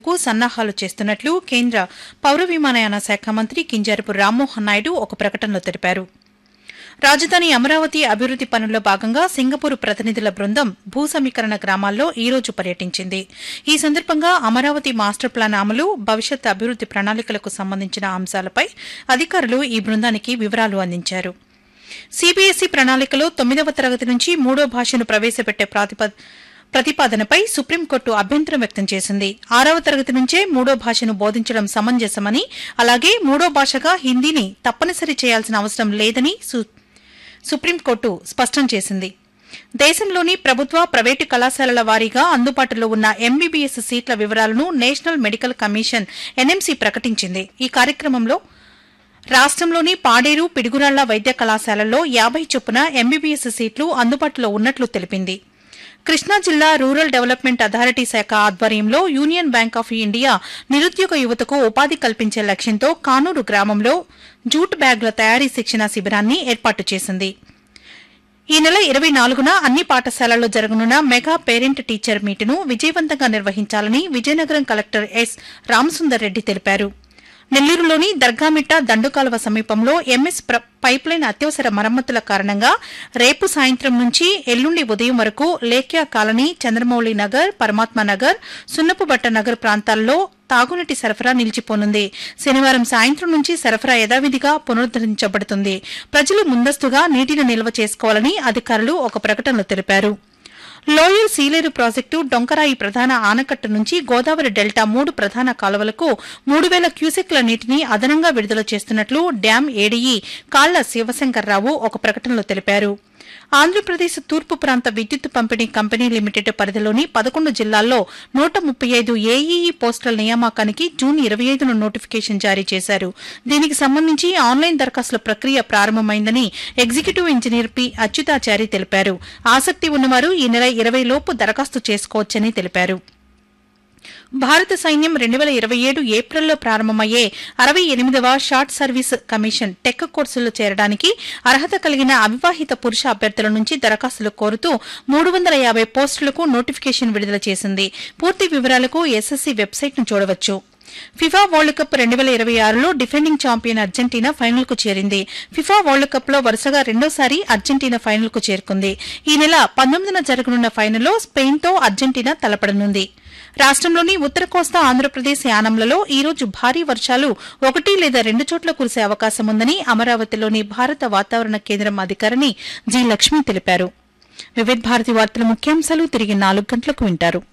కు సన్నాహాలు చేస్తున్నట్లు కేంద్ర పౌర విమానయాన శాఖ మంత్రి కింజారపు రామ్మోహన్ నాయుడు ఒక ప్రకటనలో తెలిపారు రాజధాని అమరావతి అభివృద్ది పనుల్లో భాగంగా సింగపూర్ ప్రతినిధుల బృందం భూ సమీకరణ గ్రామాల్లో ఈ రోజు పర్యటించింది ఈ సందర్భంగా అమరావతి మాస్టర్ ప్లాన్ అమలు భవిష్యత్ అభివృద్ది ప్రణాళికలకు సంబంధించిన అంశాలపై అధికారులు ఈ బృందానికి వివరాలు అందించారు సీబీఎస్ఈ ప్రణాళికలో తొమ్మిదవ తరగతి నుంచి మూడో భాషను ప్రవేశపెట్టే ప్రాతిప- ప్రతిపాదనపై సుప్రీంకోర్టు అభ్యంతరం వ్యక్తం చేసింది ఆరవ తరగతి నుంచే మూడో భాషను బోధించడం సమంజసమని అలాగే మూడో భాషగా హిందీని తప్పనిసరి చేయాల్సిన అవసరం లేదని సు- సుప్రీంకోర్టు స్పష్టం చేసింది దేశంలోని ప్రభుత్వ ప్రైవేటు కళాశాలల వారీగా అందుబాటులో ఉన్న ఎంబీబీఎస్ సీట్ల వివరాలను నేషనల్ మెడికల్ కమిషన్ ఎన్ఎంసీ ప్రకటించింది ఈ కార్యక్రమంలో రాష్ట్రంలోని పాడేరు పిడుగురాళ్ల వైద్య కళాశాలల్లో యాభై చొప్పున ఎంబీబీఎస్ సీట్లు అందుబాటులో ఉన్నట్లు తెలిపింది కృష్ణా జిల్లా రూరల్ డెవలప్మెంట్ అథారిటీ శాఖ ఆధ్వర్యంలో యూనియన్ బ్యాంక్ ఆఫ్ ఇండియా నిరుద్యోగ యువతకు ఉపాధి కల్పించే లక్ష్యంతో కానూరు గ్రామంలో జూట్ బ్యాగుల తయారీ శిక్షణా శిబిరాన్ని ఏర్పాటు చేసింది ఈ నెల ఇరవై నాలుగున అన్ని పాఠశాలల్లో జరగనున్న మెగా పేరెంట్ టీచర్ మీటును విజయవంతంగా నిర్వహించాలని విజయనగరం కలెక్టర్ ఎస్ రామసుందర్ రెడ్డి తెలిపారు నెల్లూరులోని దర్గామిట్ట దండుకాలువ సమీపంలో ఎంఎస్ ప్ర- పైప్లైన్ అత్యవసర మరమ్మతుల కారణంగా రేపు సాయంత్రం నుంచి ఎల్లుండి ఉదయం వరకు లేఖ్యా కాలనీ చంద్రమౌళి నగర్ పరమాత్మ నగర్ సున్నపుబట్ట నగర్ ప్రాంతాల్లో తాగునీటి సరఫరా నిలిచిపోనుంది శనివారం సాయంత్రం నుంచి సరఫరా యథావిధిగా పునరుద్దరించబడుతుంది ప్రజలు ముందస్తుగా నీటిని నిల్వ చేసుకోవాలని అధికారులు ఒక ప్రకటనలో తెలిపారు లోయర్ సీలేరు ప్రాజెక్టు డొంకరాయి ప్రధాన ఆనకట్ట నుంచి గోదావరి డెల్టా మూడు ప్రధాన కాలువలకు మూడు వేల క్యూసెక్ల నీటిని అదనంగా విడుదల చేస్తున్నట్లు డ్యాం ఏడీఈ కాళ్ల శివశంకర్రావు ఒక ప్రకటనలో తెలిపారు ఆంధ్రప్రదేశ్ తూర్పు ప్రాంత విద్యుత్ పంపిణీ కంపెనీ లిమిటెడ్ పరిధిలోని పదకొండు జిల్లాల్లో నూట ముప్పై ఐదు ఏఈఈ పోస్టుల నియామకానికి జూన్ ఇరవై ఐదున నోటిఫికేషన్ జారీ చేశారు దీనికి సంబంధించి ఆన్లైన్ దరఖాస్తుల ప్రక్రియ ప్రారంభమైందని ఎగ్జిక్యూటివ్ ఇంజనీర్ పి అచ్యుతాచారి తెలిపారు ఆసక్తి ఉన్నవారు ఈ నెల ఇరవై లోపు దరఖాస్తు చేసుకోవచ్చని తెలిపారు భారత సైన్యం రెండు వేల ఇరవై ఏడు ఏప్రిల్లో ప్రారంభమయ్యే అరవై ఎనిమిదవ షార్ట్ సర్వీస్ కమిషన్ టెక్ కోర్సుల్లో చేరడానికి అర్హత కలిగిన అవివాహిత పురుష అభ్యర్థుల నుంచి దరఖాస్తులు కోరుతూ మూడు వందల యాభై పోస్టులకు నోటిఫికేషన్ విడుదల చేసింది పూర్తి వివరాలకు ఎస్ఎస్సీ వెబ్సైట్ను చూడవచ్చు ఫిఫా వరల్డ్ కప్ రెండు వేల ఇరవై ఆరులో డిఫెండింగ్ ఛాంపియన్ అర్జెంటీనా ఫైనల్ కు చేరింది ఫిఫా వరల్డ్ కప్ లో వరుసగా రెండోసారి అర్జెంటీనా ఫైనల్ కు చేరుకుంది ఈ నెల పంతొమ్మిదిన జరగనున్న ఫైనల్లో స్పెయిన్ తో అర్జెంటీనా తలపడనుంది రాష్ట్రంలోని ఉత్తర కోస్తా ఆంధ్రప్రదేశ్ యానంలలో ఈ రోజు భారీ వర్షాలు ఒకటి లేదా రెండు చోట్ల కురిసే అవకాశం ఉందని అమరావతిలోని భారత వాతావరణ కేంద్రం అధికారిని జి లక్ష్మి తెలిపారు వివిధ భారతి వార్తల ముఖ్యాంశాలు తిరిగి నాలుగు గంటలకు వింటారు